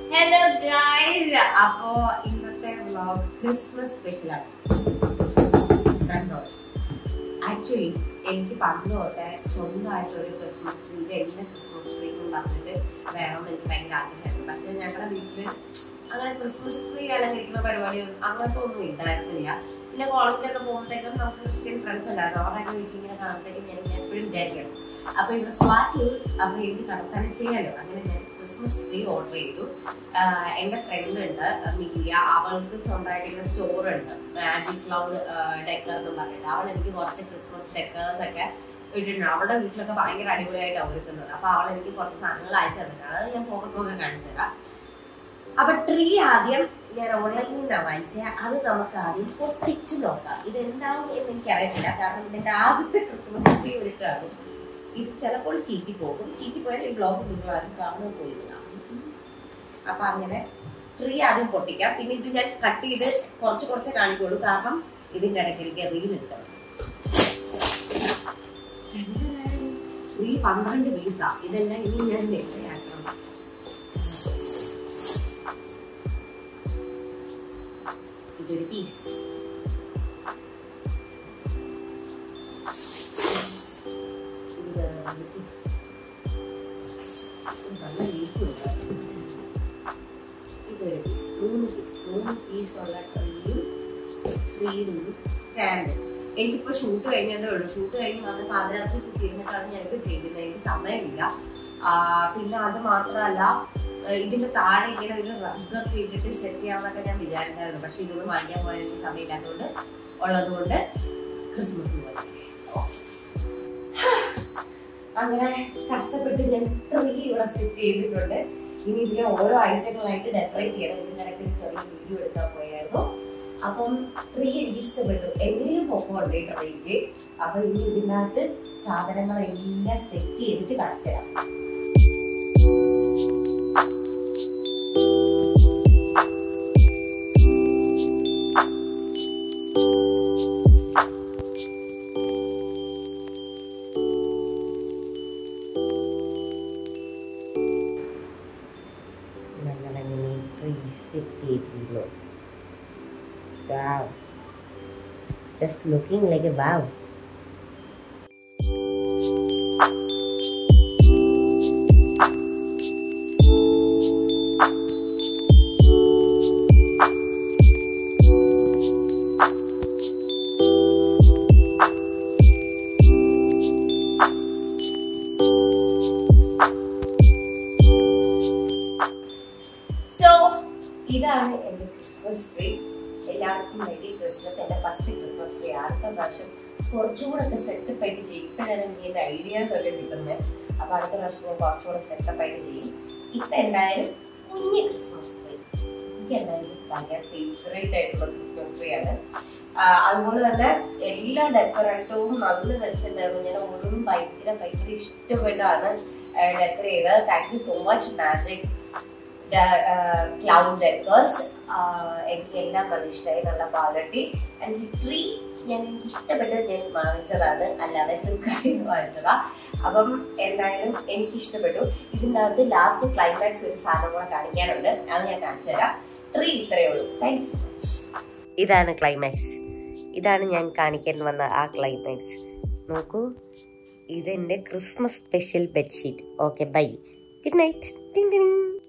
Hello guys അപ്പോ ഇന്നത്തെ vlog Christmas സ്പെഷ്യലാണ് ആക്ച്വലി എനിക്ക് പണ്ട് തൊട്ടേ സ്വന്തമായിട്ട് ഒരു ക്രിസ്മസ് ട്രീ ഇത് എന്റെ ക്രിസ്മസ് ട്രീ എന്ന് പറഞ്ഞിട്ട് വേണം എനിക്ക് ഭയങ്കര ആഗ്രഹമായിരുന്നു പക്ഷെ ഞങ്ങളുടെ വീട്ടില് അങ്ങനെ ക്രിസ്മസ് ട്രീ അലങ്കരിക്കുന്ന പരിപാടിയൊന്നും അങ്ങനത്തെ ഒന്നും ഉണ്ടായിരുന്നില്ല പിന്നെ കോളേജിലൊക്കെ പോകുമ്പോഴത്തേക്കും നമുക്ക് ക്രിസ്ത്യൻ ഫ്രണ്ട്സ് ഉണ്ടായിരുന്നു അവരുടെയൊക്കെ വീട്ടിൽ ഇങ്ങനെ കാണുമ്പോഴത്തേക്കും ഞാൻ ഞാൻ എപ്പോഴും വിചാരിക്കും അപ്പൊ ഇവിടെ ഫ്ലാറ്റിൽ അപ്പൊ എനിക്ക് കടത്താൻ ചെയ്യാലോ അങ്ങനെ ഞാൻ ക്രിസ്മസ് ട്രീ ഓർഡർ ചെയ്തു ആഹ് എന്റെ ഫ്രണ്ട് ഉണ്ട് മിലിയ അവൾക്ക് സ്വന്തമായിട്ട് ഇങ്ങനെ സ്റ്റോർ ഉണ്ട് മാജിക് ക്ലൗഡ് ഡെക്കർ എന്ന് പറഞ്ഞിട്ട് അവൾ എനിക്ക് കുറച്ച് ക്രിസ്മസ് ഡെക്കേഴ്സ് ഒക്കെ ഇട്ടിട്ടുണ്ട് അവളുടെ വീട്ടിലൊക്കെ ഭയങ്കര അടിപൊളിയായിട്ടാണ് ഒരുക്കുന്നത് അപ്പൊ അവൾ എനിക്ക് കുറച്ച് സാധനങ്ങൾ അയച്ചു തന്നിട്ടാണ് അത് ഞാൻ പോകെ പോകെ കാണിച്ചു തരാം അപ്പൊ ട്രീ ആദ്യം ഞാൻ ഓൺലൈനിൽ നിന്നാണ് വാങ്ങിച്ചത് അത് നമുക്ക് ആദ്യം പൊട്ടിച്ച് നോക്കാം ഇത് എന്താവും എന്ന് എനിക്കറിയത്തില്ല കാരണം ഇതിന്റെ ആദ്യത്തെ ക്രിസ്മസ് ട്രീ ഒരുക്കാണ് ഇത് ചിലപ്പോൾ ചീറ്റി പോകും ചീറ്റി പോയാൽ ഈ ബ്ലോഗ് നിങ്ങൾ ആരും കാണുക പോയില്ല അപ്പൊ അങ്ങനെ ട്രീ ആദ്യം പൊട്ടിക്കാം പിന്നെ ഇത് ഞാൻ കട്ട് ചെയ്ത് കുറച്ച് കുറച്ച് കാണിക്കുള്ളൂ കാരണം ഇതിന്റെ ഇടയ്ക്ക് എനിക്ക് റീൽ എടുക്കണം ഈ പന്ത്രണ്ട് പീസാ ഇതെല്ലാം ഇനി ഞാൻ നെറ്റയാക്കണം ഇതൊരു പീസ് ഇത് വേറൊരു പീസ് നല്ല വീട്ടിലുണ്ട് ഇതൊരു പീസ് മൂന്ന് പീസ് മൂന്ന് പീസ് ഉള്ള ട്രീയും ട്രീയും സ്റ്റാൻഡ് എനിക്കിപ്പോ ഷൂട്ട് കഴിഞ്ഞതേ ഉള്ളൂ ഷൂട്ട് കഴിഞ്ഞ് വന്ന് പാതിരാത്രി കുത്തിയിരുന്നിട്ടാണ് ഞാനിത് ചെയ്തിരുന്നത് എനിക്ക് സമയമില്ല ആ, പിന്നെ അത് മാത്രമല്ല ഏഹ് ഇതിന്റെ താഴെ ഇങ്ങനെ ഒരു റബ്ബൊക്കെ ഇട്ടിട്ട് സെറ്റ് ചെയ്യാമെന്നൊക്കെ ഞാൻ വിചാരിച്ചായിരുന്നു പക്ഷെ ഇതൊന്നും വാങ്ങിക്കാൻ പോയാൽ എനിക്ക് സമയമില്ലാത്തതുകൊണ്ട് ഉള്ളത് കൊണ്ട് ക്രിസ്മസ് അങ്ങനെ കഷ്ടപ്പെട്ട് ഞാൻ ട്രീ ഇവിടെ സെറ്റ് ചെയ്തിട്ടുണ്ട് ഇനി ഇതിലെ ഓരോ ഐറ്റങ്ങളായിട്ട് ഡെക്കറേറ്റ് ചെയ്യണം ഇതിന്റെ ഇടയ്ക്ക് ഒരു ചെറിയ വീഡിയോ എടുക്കാൻ പോയായിരുന്നു അപ്പം ട്രീ എനിക്ക് ഇഷ്ടപ്പെട്ടു എന്തെങ്കിലും പൊക്കമുണ്ട് ഈ ട്രീക്ക് അപ്പൊ ഇനി ഇതിനകത്ത് സാധനങ്ങളെല്ലാം സെറ്റ് ചെയ്തിട്ട് കാണിച്ചു തരാം ഞങ്ങളങ്ങനെ ട്രീ സെറ്റ് ചെയ്തിരുന്നു Wow. Just looking like a wow. So ഇതാണ് എൻ്റെ ക്രിസ്മസ് ട്രീ എല്ലാവർക്കും വേണ്ടി ക്രിസ്മസ് എൻ്റെ ഫസ്റ്റ് ക്രിസ്മസ് ട്രീ അടുത്ത പ്രാവശ്യം കുറച്ചുകൂടെ ഒക്കെ സെറ്റപ്പ് ആയിട്ട് ചെയ്യും ഇപ്പോഴാണ് എനിക്ക് എൻ്റെ ഐഡിയാസ് ഒക്കെ കിട്ടുന്നത് അപ്പൊ അടുത്ത പ്രാവശ്യം ഞാൻ കുറച്ചുകൂടെ സെറ്റപ്പ് ആയിട്ട് ചെയ്യും ഇപ്പൊ എന്തായാലും കുഞ്ഞ് ക്രിസ്മസ് ട്രീ എനിക്ക് എന്തായാലും ഭയങ്കര ഫേവറേറ്റ് ആയിട്ടുള്ള ക്രിസ്മസ് ട്രീ ആണ് ആ, അതുപോലെ തന്നെ എല്ലാ ഡെക്കറേറ്റവും നല്ല രസമുണ്ടായിരുന്നു ഞാൻ ഓരോന്നും ഭയങ്കര ഭയങ്കര ഇഷ്ടപ്പെട്ടാണ് ഡെക്കർ ചെയ്തത് thank you so much Magic Cloud Decors എനിക്ക് എല്ലാം നല്ല ഇഷ്ടമായി നല്ല ക്വാളിറ്റി ആൻഡ് ട്രീ ഞാൻ എനിക്ക് ഇഷ്ടപ്പെട്ട് ഞാൻ വാങ്ങിച്ചതാണ് അല്ലാതെ ഫ്ലിപ്കാർട്ടിൽ നിന്ന് വാങ്ങിച്ചതാ അപ്പം എന്തായാലും എനിക്ക് ഇഷ്ടപ്പെട്ടു ഇതിൻ്റെ അകത്ത് ലാസ്റ്റ് ക്ലൈമാക്സ് ഒരു സാധനം കൂടെ കാണിക്കാനുണ്ട് അത് ഞാൻ കാണിച്ചു തരാം ട്രീ ഇത്രയേ ഉള്ളൂ താങ്ക് യു സോ മച്ച് ഇതാണ് ക്ലൈമാക്സ് ഇതാണ് ഞാൻ കാണിക്കാൻ വന്ന ആ ക്ലൈമാക്സ് നോക്കൂ ഇതെൻ്റെ Christmas special bedsheet okay bye good night